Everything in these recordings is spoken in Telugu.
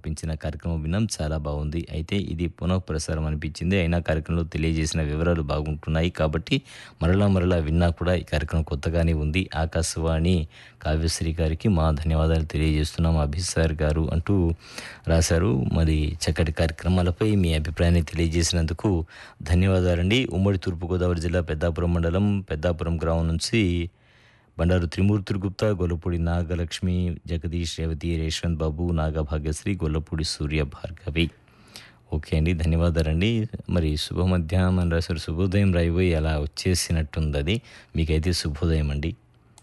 సమర్పించిన కార్యక్రమం విన్నాం చాలా బాగుంది అయితే ఇది పునః ప్రసారం అనిపించింది అయినా కార్యక్రమంలో తెలియజేసిన వివరాలు బాగుంటున్నాయి కాబట్టి మరలా మరలా విన్నా కూడా ఈ కార్యక్రమం కొత్తగానే ఉంది ఆకాశవాణి కావ్యశ్రీ గారికి మా ధన్యవాదాలు తెలియజేస్తున్నాం అభిసార్ గారు అంటూ రాశారు మరి చక్కటి కార్యక్రమాలపై మీ అభిప్రాయాన్ని తెలియజేసినందుకు ధన్యవాదాలండి ఉమ్మడి తూర్పుగోదావరి జిల్లా పెద్దాపురం మండలం పెద్దాపురం గ్రామం నుంచి బండారు త్రిమూర్తులు గుప్తా గొల్లపూడి నాగలక్ష్మి జగదీష్ రేవతి రేష్వంత్ బాబు నాగభాగ్యశ్రీ గొల్లపూడి సూర్య భార్గవి ఓకే అండి ధన్యవాదాలండి మరి శుభ మధ్యాహ్నం అని రాశారు శుభోదయం రాయిపోయి అలా వచ్చేసినట్టుంది అది మీకైతే శుభోదయం అండి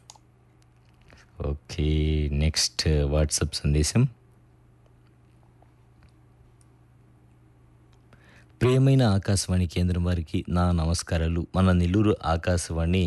ఓకే నెక్స్ట్ వాట్సాప్ సందేశం ప్రియమైన ఆకాశవాణి కేంద్రం వారికి నా నమస్కారాలు మన నెల్లూరు ఆకాశవాణి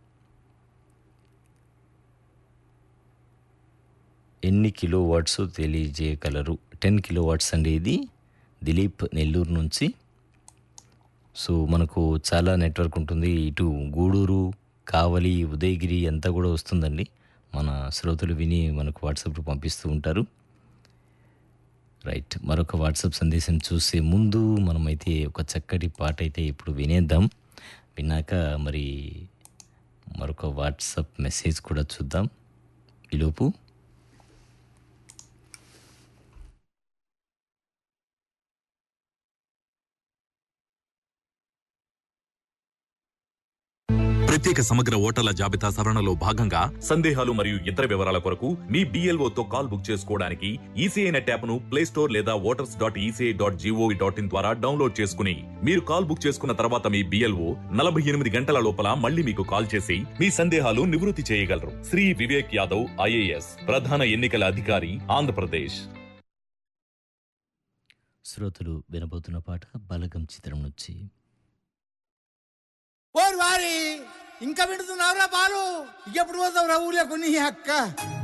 ఎన్ని కిలో వాట్స్ తెలియజేయగలరు టెన్ కిలో వాట్స్ అండి ఇది దిలీప్ నెల్లూరు నుంచి సో మనకు చాలా నెట్వర్క్ ఉంటుంది ఇటు గూడూరు కావలి ఉదయగిరి అంతా కూడా వస్తుందండి మన శ్రోతలు విని మనకు వాట్సాప్లో పంపిస్తూ ఉంటారు రైట్ మరొక వాట్సాప్ సందేశం చూసే ముందు మనమైతే ఒక చక్కటి పాట అయితే ఇప్పుడు వినేద్దాం విన్నాక మరి మరొక వాట్సాప్ మెసేజ్ కూడా చూద్దాం ఈలోపు ప్రత్యేక సమగ్ర ఓటర్ల జాబితా సవరణలో భాగంగా సందేహాలు మరియు ఇతర వివరాల కొరకు మీ BLO తో కాల్ బుక్ చేసుకోవడానికి ఈసీఐ నెట్ యాప్ ను ప్లే స్టోర్ లేదా voters dot ECI dot gov dot in ద్వారా డౌన్లోడ్ చేసుకుని మీరు కాల్ బుక్ చేసుకున్న తర్వాత మీ బిఎల్ఓ నలభై ఎనిమిది గంటల లోపల మళ్ళీ మీకు కాల్ చేసి మీ సందేహాలు నివృత్తి చేయగలరు శ్రీ వివేక్ యాదవ్ ఐఏఎస్ ప్రధాన ఎన్నికల అధికారి ఆంధ్రప్రదేశ్ శ్రోతలు వినబోతున్న పాట బలగం చిత్రం నుంచి ఓరి వారి ఇంకా పెడుతున్నావురా పాలు ఎప్పుడు పోతావురా ఊర్లో కొన్ని అక్క